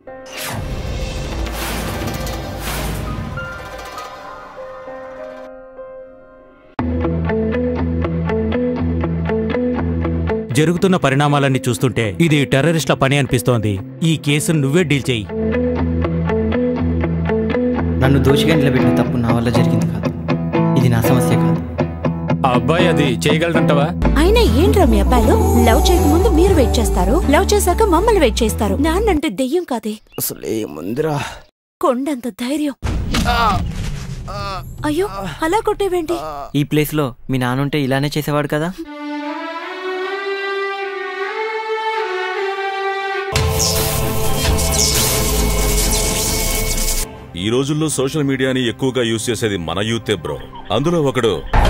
జరుగుతున్న పరిణామాలన్నీ చూస్తుంటే ఇది టెర్రరిస్ట్ల పని అనిపిస్తోంది ఈ కేసును నువ్వే డీల్ చేయి నన్ను దోషిగా నిలబెట్టిన తప్పు నా వల్ల జరిగింది కాదు ఇది నా సమస్య కాదు ఆ అబ్బాయి అది చేయగలడంటవా అయినా ఏంట్రా మీ అబ్బాయిలు లవ్ చేయకముందు మీరు వెయిట్ చేస్తారు లవ్ చేశాక మమ్మల్ని వెయిట్ చేస్తారు నాన్నంటే దెయ్యం కాదే అసలు ఏముందిరా కొండంత ధైర్యం అయ్యో అలా కొట్టేవేంటి ఈ ప్లేస్లో మీ నాన్నుంటే ఇలానే చేసేవాడు కదా ఈ రోజుల్లో సోషల్ మీడియాని ఎక్కువగా యూజ్ చేసేది మన యూతే బ్రో అందులో ఒకడు